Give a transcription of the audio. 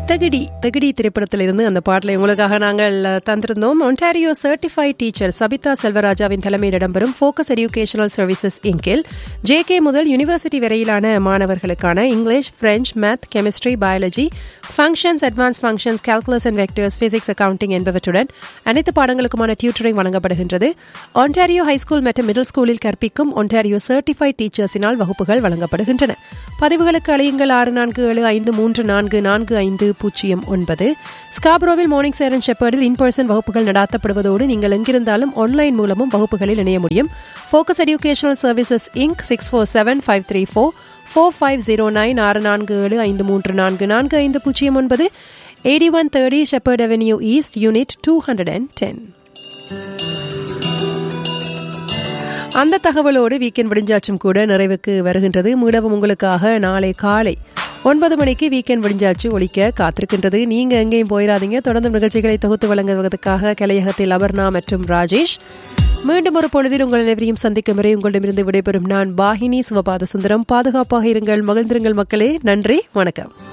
தகிடி தகிடி திரைப்படத்திலிருந்து அந்த பாட்டில் உங்களுக்காக நாங்கள் அஹ், தந்திருந்தோம் ஒன்டாரியோ சர்டிஃபைட் டீச்சர் சபிதா செல்வராஜாவின் தலைமையில் இடம்பெறும் ஃபோக்கஸ் எஜுகேஷனல் சர்வீசஸ் இங்கில் ஜேகே முதல் யூனிவர்சிட்டி வரையிலான மாணவர்களுக்கான English French math chemistry biology functions advance functions calculus and vectors physics accounting என்பவற்றுடன் அனைத்து பாடங்களுக்குமான டியூட்டரிங் வழங்கப்படுகின்றது ஒன்டாரியோ ஹைஸ்கூல் மற்றும் மிடில் ஸ்கூலில் கற்பிக்கும் ஒன்டாரியோ சர்டிஃபைட் டீச்சர்ஸினால் வகுப்புகள் வழங்கப்படுகின்றன பதிவுகளுக்கு அழையுங்கள் ஆறு நான்கு ஏழு ஐந்து மூன்று நான்கு நான்கு ஐந்து பூஜ்ஜியம் ஒன்பது ஸ்காப்ரோவில் மார்னிங் சேரன் ஷெப்பர்டில் இன் பர்சன் வகுப்புகள் நடாத்தப்படுவதோடு நீங்கள் எங்கிருந்தாலும் ஆன்லைன் மூலமும் வகுப்புகளில் இணைய முடியும் focus educational services Inc six four seven five three four four five zero nine ஆறு நான்கு ஏழு ஐந்து மூன்று நான்கு நான்கு ஐந்து பூஜ்ஜியம் ஒன்பது eighty one thirty Sheppard avenue east unit two hundred and ten அந்த தகவலோடு வீக்கெண்ட் விடிஞ்சாச்சும் கூட நிறைவுக்கு வருகின்றது மீளவும் உங்களுக்காக நாளை காலை ஒன்பது மணிக்கு வீக்கெண்ட் விடிஞ்சாச்சு ஒழிக்க காத்திருக்கின்றது நீங்க எங்கேயும் போயிடாதீங்க தொடர்ந்து நிகழ்ச்சிகளை தொகுத்து வழங்குவதற்காக கலையகத்தில் அபர்ணா மற்றும் ராஜேஷ் மீண்டும் ஒரு பொழுதில் உங்கள் அனைவரையும் சந்திக்கும் வரை உங்களிடமிருந்து விடைபெறும் நான் பாகினி சிவபாத சுந்தரம் பாதுகாப்பாக இருங்கள் மகிழ்ந்திருங்கள் மக்களே நன்றி வணக்கம்